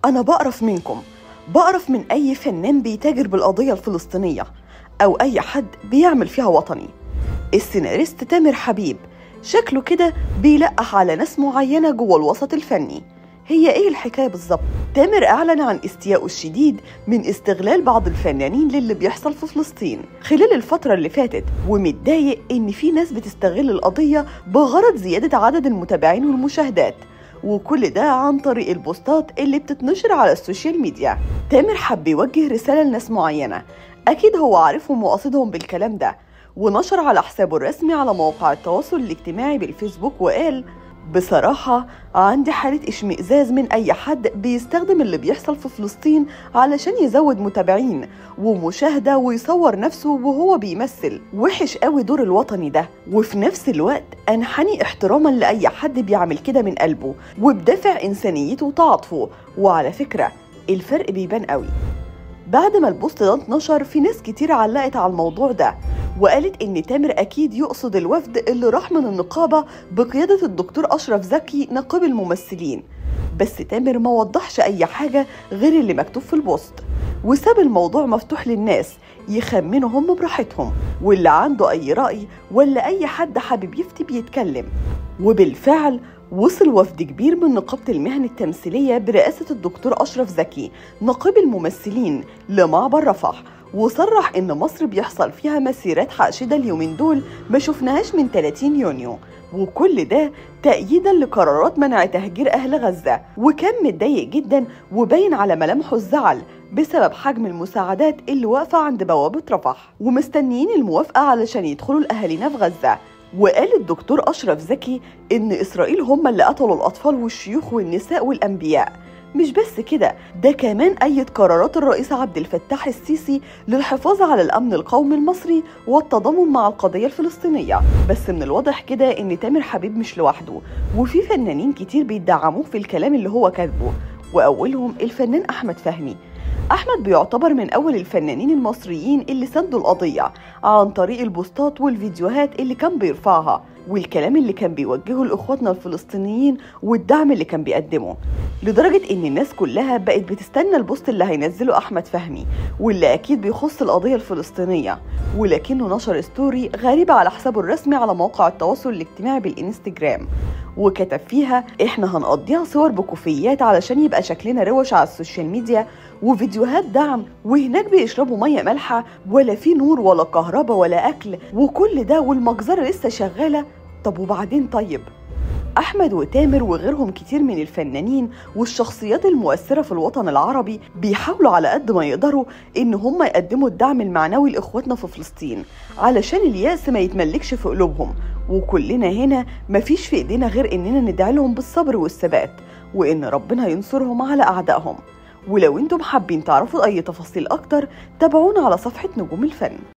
أنا بقرف منكم بقرف من أي فنان بيتاجر بالقضية الفلسطينية أو أي حد بيعمل فيها وطني السيناريست تامر حبيب شكله كده بيلقح على ناس معينة جوه الوسط الفني هي ايه الحكاية بالظبط؟ تامر اعلن عن استيائه الشديد من استغلال بعض الفنانين للي بيحصل في فلسطين خلال الفترة اللي فاتت ومتضايق ان في ناس بتستغل القضية بغرض زيادة عدد المتابعين والمشاهدات وكل ده عن طريق البوستات اللي بتتنشر على السوشيال ميديا تامر حب يوجه رسالة لناس معينة أكيد هو عارفهم وقصدهم بالكلام ده ونشر على حسابه الرسمي على مواقع التواصل الاجتماعي بالفيسبوك وقال بصراحة عندي حالة اشمئزاز من أي حد بيستخدم اللي بيحصل في فلسطين علشان يزود متابعين ومشاهدة ويصور نفسه وهو بيمثل وحش قوي دور الوطني ده وفي نفس الوقت أنحني احتراما لأي حد بيعمل كده من قلبه وبدافع إنسانيته وتعاطفه وعلى فكرة الفرق بيبان قوي بعد ما البوست ده اتنشر في ناس كتير علقت على الموضوع ده وقالت ان تامر اكيد يقصد الوفد اللي راح من النقابه بقياده الدكتور اشرف زكي نقيب الممثلين بس تامر ما وضحش اي حاجه غير اللي مكتوب في البوست وساب الموضوع مفتوح للناس يخمنوا هم براحتهم واللي عنده اي راي ولا اي حد حابب يفتي بيتكلم وبالفعل وصل وفد كبير من نقابة المهن التمثيلية برئاسة الدكتور أشرف زكي نقيب الممثلين لمعبر رفح وصرح إن مصر بيحصل فيها مسيرات حاشدة اليومين دول ما شفناهاش من 30 يونيو وكل ده تأييدا لقرارات منع تهجير أهل غزة وكان متضايق جدا وباين على ملامحه الزعل بسبب حجم المساعدات اللي واقفة عند بوابة رفح ومستنيين الموافقة علشان يدخلوا الأهالينا في غزة وقال الدكتور أشرف زكي إن إسرائيل هم اللي قتلوا الأطفال والشيوخ والنساء والأنبياء مش بس كده ده كمان أيد قرارات الرئيس عبد الفتاح السيسي للحفاظ على الأمن القومي المصري والتضامن مع القضية الفلسطينية بس من الواضح كده إن تامر حبيب مش لوحده وفي فنانين كتير بيدعموه في الكلام اللي هو كاتبه وأولهم الفنان أحمد فهمي أحمد بيعتبر من أول الفنانين المصريين اللي سندوا القضية عن طريق البوستات والفيديوهات اللي كان بيرفعها والكلام اللي كان بيوجهه لإخواتنا الفلسطينيين والدعم اللي كان بيقدمه لدرجة إن الناس كلها بقت بتستنى البوست اللي هينزله أحمد فهمي واللي أكيد بيخص القضية الفلسطينية ولكنه نشر ستوري غريبة على حسابه الرسمي على موقع التواصل الاجتماعي بالإنستجرام وكتب فيها إحنا هنقضيها صور بكوفيات علشان يبقى شكلنا روش على السوشيال ميديا وفيديوهات دعم وهناك بيشربوا مية مالحة ولا في نور ولا كهرباء ولا أكل وكل ده والمجزرة لسه شغالة طب وبعدين طيب أحمد وتامر وغيرهم كتير من الفنانين والشخصيات المؤثرة في الوطن العربي بيحاولوا على قد ما يقدروا إن هم يقدموا الدعم المعنوي لإخواتنا في فلسطين علشان اليأس ما يتملكش في قلوبهم وكلنا هنا مفيش في إيدينا غير إننا ندعي لهم بالصبر والثبات وإن ربنا ينصرهم على أعدائهم ولو انتم حابين تعرفوا أي تفاصيل أكتر تابعونا على صفحة نجوم الفن